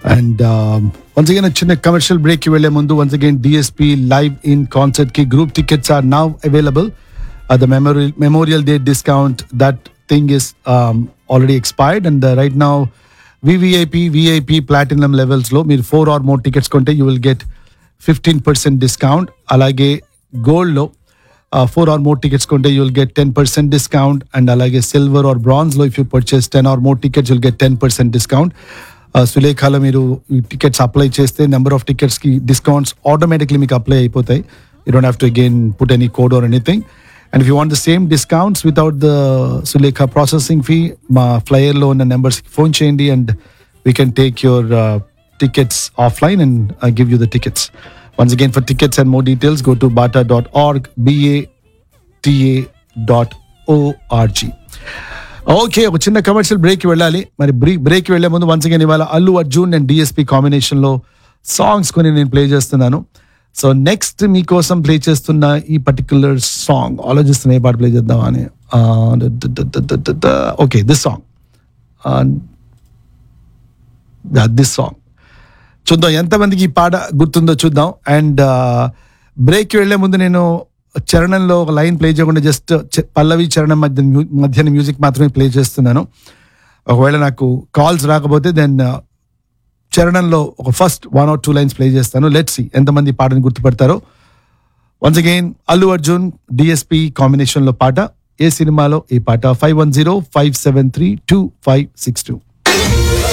and once again చిన్న commercial break కి వెళ్లే ముందు once again DSP live in concert కి group tickets are now available the memorial memorial day discount that thing is already expired and right now VVIP VIP platinum levels లో మీరు four or more tickets కొంటే you will get fifteen percent discount అలాగే gold లో four or more tickets కొంటే you will get ten percent discount and అలాగే silver or bronze లో if you purchase ten or more tickets will get ten percent discount సులేఖాలో మీరు ఈ tickets apply చేస్తే number of tickets కి discounts automatically మీకు apply అయిపోతాయి you don't have to again put any code or anything and if you want the same discounts without the Sulekha processing fee మా ఫ్లయర్లో ఉన్న నెంబర్స్కి ఫోన్ చేయండి and we can take your tickets offline and give you the tickets once again for tickets and more details go to BATA dot org BATA dot ORG okay ఒక చిన్న commercial break వెళ్ళాలి మరి break break వెళ్లే ముందు once again ఇవాళ Allu Arjun and DSP combination లో songs కొన్ని నేను ప్లే చేస్తున్నాను సో నెక్స్ట్ మీకోసం ప్లే చేస్తున్న ఈ పర్టికులర్ సాంగ్ ఆలోచిస్తున్న ఏ పాట ప్లే చేద్దాం అని okay this song this song చూద్దాం ఎంతమందికి ఈ పాట గుర్తుందో చూద్దాం అండ్ బ్రేక్ వెళ్లే ముందు నేను చరణంలో ఒక లైన్ ప్లే చేయకుండా జస్ట్ పల్లవి చరణం మధ్య మధ్యన మ్యూజిక్ మాత్రమే ప్లే చేస్తున్నాను ఒకవేళ నాకు కాల్స్ రాకపోతే దెన్ చరణంలో ఒక first one or two lines play చేస్తాను లెట్స్ సి ఎంతమంది ఈ పాటను గుర్తుపడతారో once again Allu Arjun DSP combination లో పాట ఏ సినిమాలో ఈ పాట five one zero five seven three two five six two